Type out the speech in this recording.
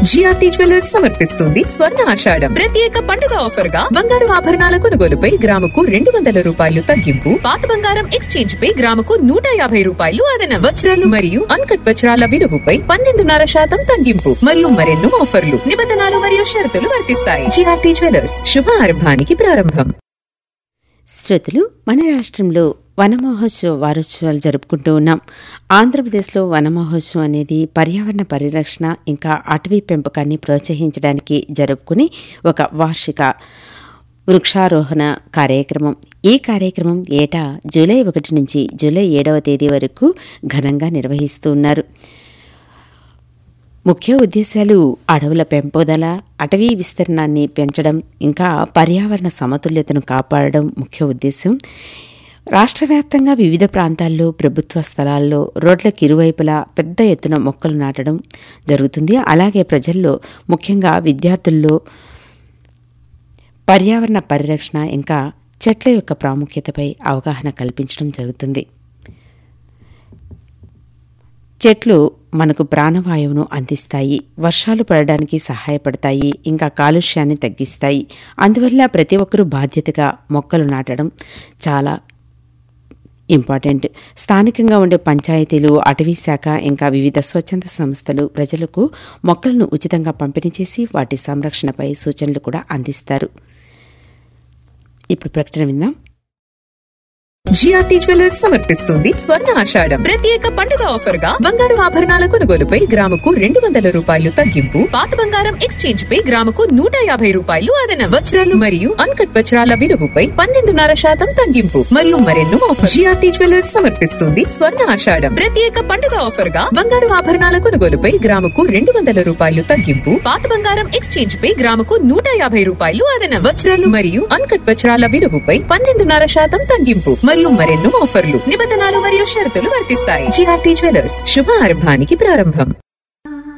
GRT jewellers సమర్పిస్తుంది స్వర్ణ ఆషాఢం ప్రత్యేక పండుగ ఆఫర్ గా బంగారు ఆభరణాల కొనుగోలుపై గ్రాముకు రెండు వందల రూపాయలు తగ్గింపు పాత బంగారం ఎక్స్చేంజ్ పై గ్రాముకు నూట యాభై రూపాయలు అదనం వజ్రాలు మరియు అన్కట్ వజ్రాల విలువపై పన్నెండున్నర శాతం తగ్గింపు మరియు మరెన్నో ఆఫర్లు నిబంధనలు మరియు షరతులు వర్తిస్తాయి జిఆర్టీ జ్యువెలర్స్ శుభ ఆరంభానికి ప్రారంభం శ్రోతలు మన రాష్ట్రంలో వన మహోత్సవ వారోత్సవాలు జరుపుకుంటూ ఉన్నాం ఆంధ్రప్రదేశ్లో వన మహోత్సవం అనేది పర్యావరణ పరిరక్షణ ఇంకా అటవీ పెంపకాన్ని ప్రోత్సహించడానికి జరుపుకునే ఒక వార్షిక వృక్షారోహణ కార్యక్రమం ఈ కార్యక్రమం ఏటా జూలై ఒకటి నుంచి జూలై ఏడవ తేదీ వరకు ఘనంగా నిర్వహిస్తూ ఉన్నారు ముఖ్య ఉద్దేశాలు అడవుల పెంపుదల అటవీ విస్తీర్ణాన్ని పెంచడం ఇంకా పర్యావరణ సమతుల్యతను కాపాడడం ముఖ్య ఉద్దేశం రాష్ట్ర వ్యాప్తంగా వివిధ ప్రాంతాల్లో ప్రభుత్వ స్థలాల్లో రోడ్లకు ఇరువైపులా పెద్ద ఎత్తున మొక్కలు నాటడం జరుగుతుంది అలాగే ప్రజల్లో ముఖ్యంగా విద్యార్థుల్లో పర్యావరణ పరిరక్షణ ఇంకా చెట్ల యొక్క ప్రాముఖ్యతపై అవగాహన కల్పించడం జరుగుతుంది చెట్లు మనకు ప్రాణవాయువును అందిస్తాయి వర్షాలు పడడానికి సహాయపడతాయి ఇంకా కాలుష్యాన్ని తగ్గిస్తాయి అందువల్ల ప్రతి ఒక్కరూ బాధ్యతగా మొక్కలు నాటడం చాలా ఇంపార్టెంట్ స్థానికంగా ఉండే పంచాయతీలు అటవీ శాఖ ఇంకా వివిధ స్వచ్ఛంద సంస్థలు ప్రజలకు మొక్కలను ఉచితంగా పంపిణీ చేసి వాటి సంరక్షణపై సూచనలు కూడా అందిస్తారు ఇప్పుడు ప్రకటన విందాం జిఆర్టీ జ్యువెలర్స్ సమర్పిస్తుంది స్వర్ణ ఆషాఢం ప్రత్యేక పండుగ ఆఫర్ గా బంగారు ఆభరణాల కొనుగోలుపై గ్రాముకు రెండు వందల రూపాయలు తగ్గింపు పాత బంగారం ఎక్స్చేంజ్ పై గ్రాముకు నూట యాభై రూపాయలు అదనం వజ్రాలు మరియు అన్కట్ వజ్రాల విలువపై పన్నెండున్నర శాతం తగ్గింపు మరియు మరెన్నో ఆఫర్ జిఆర్టీ జ్యువెలర్స్ సమర్పిస్తుంది స్వర్ణ ఆషాఢం ప్రత్యేక పండుగ ఆఫర్ గా బంగారు ఆభరణాల కొనుగోలుపై గ్రాముకు రెండు వందల రూపాయలు తగ్గింపు పాత బంగారం ఎక్స్చేంజ్ పై గ్రాముకు నూట యాభై రూపాయలు అదనం వజ్రాలు మరియు అన్కట్ వజ్రాల విలువపై పన్నెండున్నర శాతం తగ్గింపు మరియు మరెన్నో ఆఫర్లు నిబంధనలు మరియు షరతులు వర్తిస్తాయి జిఆర్టీ జ్యువెలర్స్ శుభ ఆరంభానికి ప్రారంభం